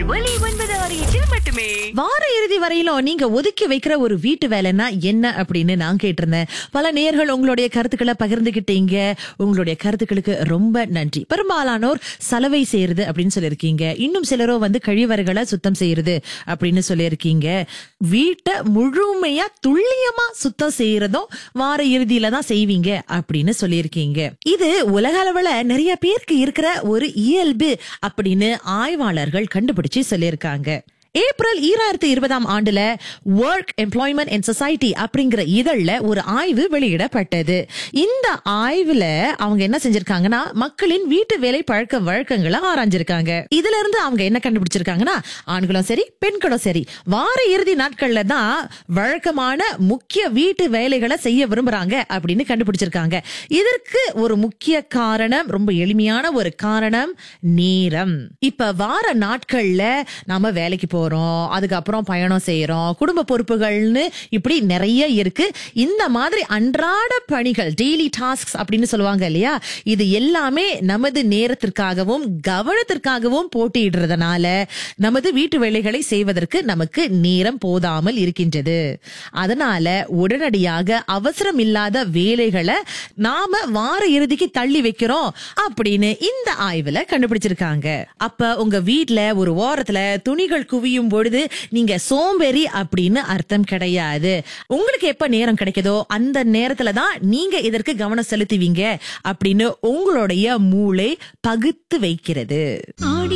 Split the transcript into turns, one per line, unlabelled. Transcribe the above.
உங்கள் ஒலி ஒன்பது ஆறு எட்டில் மட்டுமே
வார இறுதி வரையிலும் நீங்க ஒதுக்கி வைக்கிற ஒரு வீட்டு வேலைன்னா என்ன அப்படின்னு நான் கேட்டிருந்தேன் பல நேர்கள் உங்களுடைய கருத்துக்களை பகிர்ந்துகிட்டீங்க உங்களுடைய கருத்துக்களுக்கு ரொம்ப நன்றி பெரும்பாலானோர் சலவை செய்யறது அப்படின்னு சொல்லியிருக்கீங்க இன்னும் சிலரோ வந்து கழிவறைகளை சுத்தம் செய்யறது அப்படின்னு சொல்லியிருக்கீங்க வீட்டை முழுமையா துல்லியமா சுத்தம் செய்யறதும் வார இறுதியில தான் செய்வீங்க அப்படின்னு சொல்லியிருக்கீங்க இது உலக அளவுல நிறைய பேருக்கு இருக்கிற ஒரு இயல்பு அப்படின்னு ஆய்வாளர்கள் கண்டுபிடிச்சு சொல்லியிருக்காங்க ஏப்ரல் ஈராயிரத்தி இருபதாம் ஆண்டுல ஒர்க் எம்ப்ளாய்மெண்ட் அண்ட் சொசைட்டி அப்படிங்கிற இதழ்ல ஒரு ஆய்வு வெளியிடப்பட்டது இந்த ஆய்வுல அவங்க என்ன செஞ்சிருக்காங்கன்னா மக்களின் வீட்டு வேலை பழக்க வழக்கங்களை ஆராய்ஞ்சிருக்காங்க இதுல இருந்து அவங்க என்ன கண்டுபிடிச்சிருக்காங்கன்னா ஆண்களும் சரி பெண்களும் சரி வார இறுதி நாட்கள்ல தான் வழக்கமான முக்கிய வீட்டு வேலைகளை செய்ய விரும்புறாங்க அப்படின்னு கண்டுபிடிச்சிருக்காங்க இதற்கு ஒரு முக்கிய காரணம் ரொம்ப எளிமையான ஒரு காரணம் நேரம் இப்ப வார நாட்கள்ல நாம வேலைக்கு போறோம் அதுக்கப்புறம் பயணம் செய்யறோம் குடும்ப பொறுப்புகள்னு இப்படி நிறைய இருக்கு இந்த மாதிரி அன்றாட பணிகள் டெய்லி டாஸ்க் அப்படின்னு சொல்லுவாங்க இல்லையா இது எல்லாமே நமது நேரத்திற்காகவும் கவனத்திற்காகவும் போட்டியிடுறதுனால நமது வீட்டு வேலைகளை செய்வதற்கு நமக்கு நேரம் போதாமல் இருக்கின்றது அதனால உடனடியாக அவசரம் இல்லாத வேலைகளை நாம வார இறுதிக்கு தள்ளி வைக்கிறோம் அப்படின்னு இந்த ஆய்வுல கண்டுபிடிச்சிருக்காங்க அப்ப உங்க வீட்ல ஒரு ஓரத்துல துணிகள் குவியும் பொழுது நீங்க சோம்பேறி அப்படின்னு அர்த்தம் கிடையாது உங்களுக்கு எப்ப நேரம் கிடைக்குதோ அந்த நேரத்துல தான் நீங்க இதற்கு கவனம் செலுத்துவீங்க அப்படின்னு உங்களுடைய மூளை பகுத்து வைக்கிறது